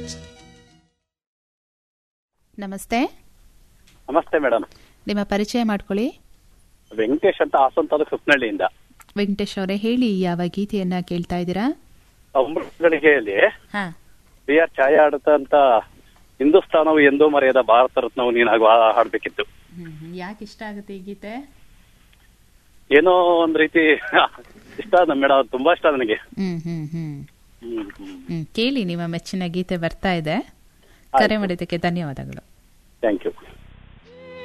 ನಮಸ್ತೆ ನಮಸ್ತೆ ಮೇಡಮ್ ನಿಮ್ಮ ಪರಿಚಯ ಮಾಡ್ಕೊಳ್ಳಿ ವೆಂಕಟೇಶ್ ಅಂತ ಹಾಸನ ತಾಲೂಕು ಸುಪ್ನಹಳ್ಳಿಯಿಂದ ವೆಂಕಟೇಶ್ ಅವರೇ ಹೇಳಿ ಯಾವ ಗೀತೆಯನ್ನ ಕೇಳ್ತಾ ಇದ್ದೀರಾ ಅಮೃತ ಗಳಿಗೆಯಲ್ಲಿ ಹಾ ಬಿ ಆರ್ ಛಾಯಾ ಆಡುತ್ತಂತ ಹಿಂದೂಸ್ತಾನವು ಎಂದೂ ಮರೆಯದ ಭಾರತ ರತ್ನವು ನೀನಾಗ ಹಾಡ್ಬೇಕಿತ್ತು ಯಾಕೆ ಇಷ್ಟ ಆಗುತ್ತೆ ಈ ಗೀತೆ ಏನೋ ಒಂದ್ ರೀತಿ ಇಷ್ಟ ಮೇಡಮ್ ತುಂಬಾ ಇಷ್ಟ ನನಗೆ ಹ್ಮ್ ಹ್ಮ್ ಹ್ಮ್ ಹ್ಮ್, ಹ್ಮ್. ಹ್ಮ್ ಕೇಳಿ ನಿಮ್ಮ ಮೆಚ್ಚಿನ ಗೀತೆ ಬರ್ತಾ ಇದೆ ಕರೆ ಮಾಡಿದ್ದಕ್ಕೆ ಧನ್ಯವಾದಗಳು ಥ್ಯಾಂಕ್ ಯು